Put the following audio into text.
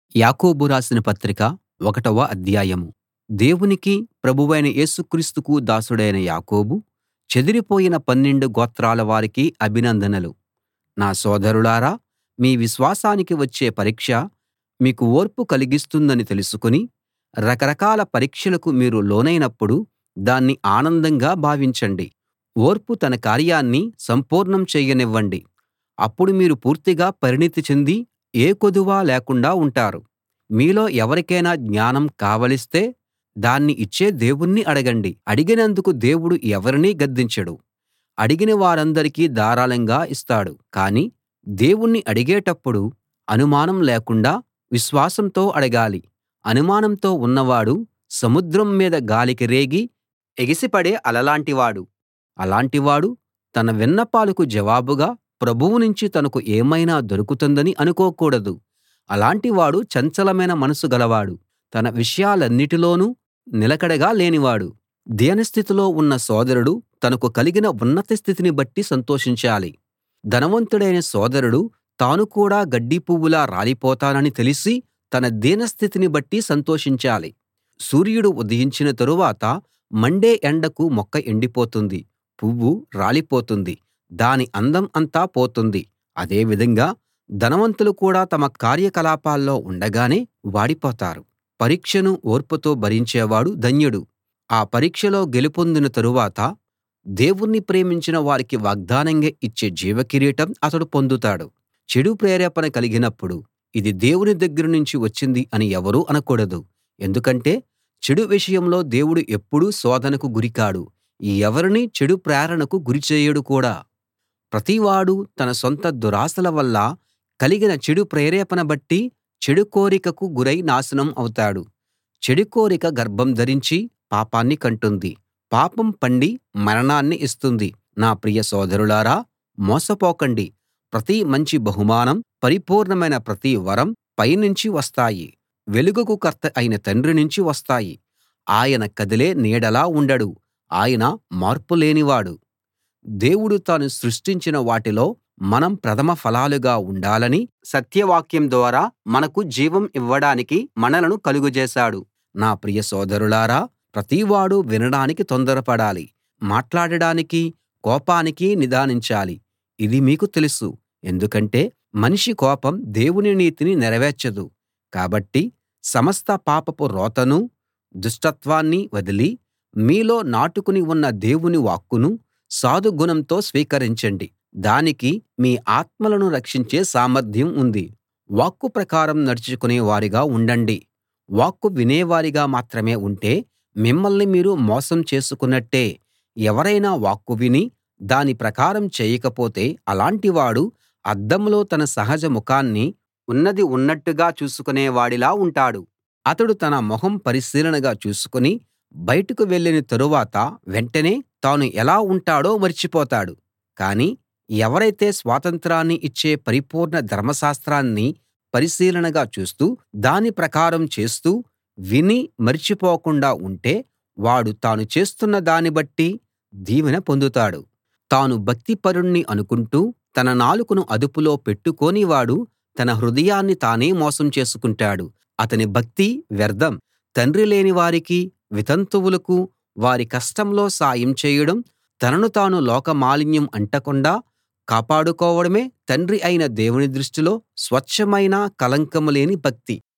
యాకోబు రాసిన పత్రిక ఒకటవ అధ్యాయం దేవునికి ప్రభువైన యేసు క్రీస్తుకు దాసుడైన యాకోబు చెదిరిపోయిన పన్నెండు గోత్రాల వారికి అభినందనలు నా సోదరులారా మీ విశ్వాసానికి వచ్చే పరీక్ష మీకు ఓర్పు కలిగిస్తుందని తెలుసుకుని రకరకాల పరీక్షలకు మీరు లోనైనప్పుడు దాన్ని ఆనందంగా భావించండి ఓర్పు తన కార్యాన్ని సంపూర్ణం చేయనివ్వండి అప్పుడు మీరు పూర్తిగా పరిణతి చెంది ఏ కొదువా లేకుండా ఉంటారు మీలో ఎవరికైనా జ్ఞానం కావలిస్తే దాన్ని ఇచ్చే దేవుణ్ణి అడగండి అడిగినందుకు దేవుడు ఎవరినీ గద్దించడు అడిగిన వారందరికీ ధారాళంగా ఇస్తాడు కానీ దేవుణ్ణి అడిగేటప్పుడు అనుమానం లేకుండా విశ్వాసంతో అడగాలి అనుమానంతో ఉన్నవాడు సముద్రం మీద గాలికి రేగి ఎగిసిపడే అలలాంటివాడు అలాంటివాడు తన విన్నపాలకు జవాబుగా ప్రభువు నుంచి తనకు ఏమైనా దొరుకుతుందని అనుకోకూడదు అలాంటివాడు చంచలమైన మనసు గలవాడు తన విషయాలన్నిటిలోనూ నిలకడగా లేనివాడు దీనస్థితిలో ఉన్న సోదరుడు తనకు కలిగిన ఉన్నత స్థితిని బట్టి సంతోషించాలి ధనవంతుడైన సోదరుడు తాను కూడా గడ్డి పువ్వులా రాలిపోతానని తెలిసి తన దీనస్థితిని బట్టి సంతోషించాలి సూర్యుడు ఉదయించిన తరువాత మండే ఎండకు మొక్క ఎండిపోతుంది పువ్వు రాలిపోతుంది దాని అందం అంతా పోతుంది అదే విధంగా ధనవంతులు కూడా తమ కార్యకలాపాల్లో ఉండగానే వాడిపోతారు పరీక్షను ఓర్పుతో భరించేవాడు ధన్యుడు ఆ పరీక్షలో గెలుపొందిన తరువాత దేవుణ్ణి ప్రేమించిన వారికి వాగ్దానంగా ఇచ్చే జీవకిరీటం అతడు పొందుతాడు చెడు ప్రేరేపణ కలిగినప్పుడు ఇది దేవుని దగ్గర నుంచి వచ్చింది అని ఎవరూ అనకూడదు ఎందుకంటే చెడు విషయంలో దేవుడు ఎప్పుడూ శోధనకు గురికాడు ఎవరినీ చెడు ప్రేరణకు గురి చేయడు కూడా ప్రతివాడూ తన సొంత దురాశల వల్ల కలిగిన చెడు ప్రేరేపణ బట్టి చెడు కోరికకు గురై నాశనం అవుతాడు చెడు కోరిక గర్భం ధరించి పాపాన్ని కంటుంది పాపం పండి మరణాన్ని ఇస్తుంది నా ప్రియ సోదరులారా మోసపోకండి ప్రతి మంచి బహుమానం పరిపూర్ణమైన ప్రతి వరం పైనుంచి వస్తాయి వెలుగుకు కర్త అయిన తండ్రి నుంచి వస్తాయి ఆయన కదిలే నీడలా ఉండడు ఆయన మార్పు లేనివాడు దేవుడు తాను సృష్టించిన వాటిలో మనం ప్రథమ ఫలాలుగా ఉండాలని సత్యవాక్యం ద్వారా మనకు జీవం ఇవ్వడానికి మనలను కలుగజేశాడు నా ప్రియ సోదరులారా ప్రతివాడూ వినడానికి తొందరపడాలి మాట్లాడడానికి కోపానికి నిదానించాలి ఇది మీకు తెలుసు ఎందుకంటే మనిషి కోపం దేవుని నీతిని నెరవేర్చదు కాబట్టి సమస్త పాపపు రోతనూ దుష్టత్వాన్నీ వదిలి మీలో నాటుకుని ఉన్న దేవుని వాక్కును సాధుగుణంతో స్వీకరించండి దానికి మీ ఆత్మలను రక్షించే సామర్థ్యం ఉంది వాక్కు ప్రకారం నడుచుకునే వారిగా ఉండండి వాక్కు వినేవారిగా మాత్రమే ఉంటే మిమ్మల్ని మీరు మోసం చేసుకున్నట్టే ఎవరైనా వాక్కు విని దాని ప్రకారం చేయకపోతే అలాంటివాడు అద్దంలో తన సహజ ముఖాన్ని ఉన్నది ఉన్నట్టుగా చూసుకునే వాడిలా ఉంటాడు అతడు తన మొహం పరిశీలనగా చూసుకుని బయటకు వెళ్ళిన తరువాత వెంటనే తాను ఎలా ఉంటాడో మర్చిపోతాడు కానీ ఎవరైతే స్వాతంత్రాన్ని ఇచ్చే పరిపూర్ణ ధర్మశాస్త్రాన్ని పరిశీలనగా చూస్తూ దాని ప్రకారం చేస్తూ విని మరిచిపోకుండా ఉంటే వాడు తాను చేస్తున్న దాన్ని బట్టి దీవెన పొందుతాడు తాను భక్తిపరుణ్ణి అనుకుంటూ తన నాలుకను అదుపులో పెట్టుకోనివాడు తన హృదయాన్ని తానే మోసం చేసుకుంటాడు అతని భక్తి వ్యర్థం తండ్రి లేని వారికి వితంతువులకు వారి కష్టంలో సాయం చేయడం తనను తాను లోకమాలిన్యం అంటకుండా కాపాడుకోవడమే తండ్రి అయిన దేవుని దృష్టిలో స్వచ్ఛమైన కళంకం లేని భక్తి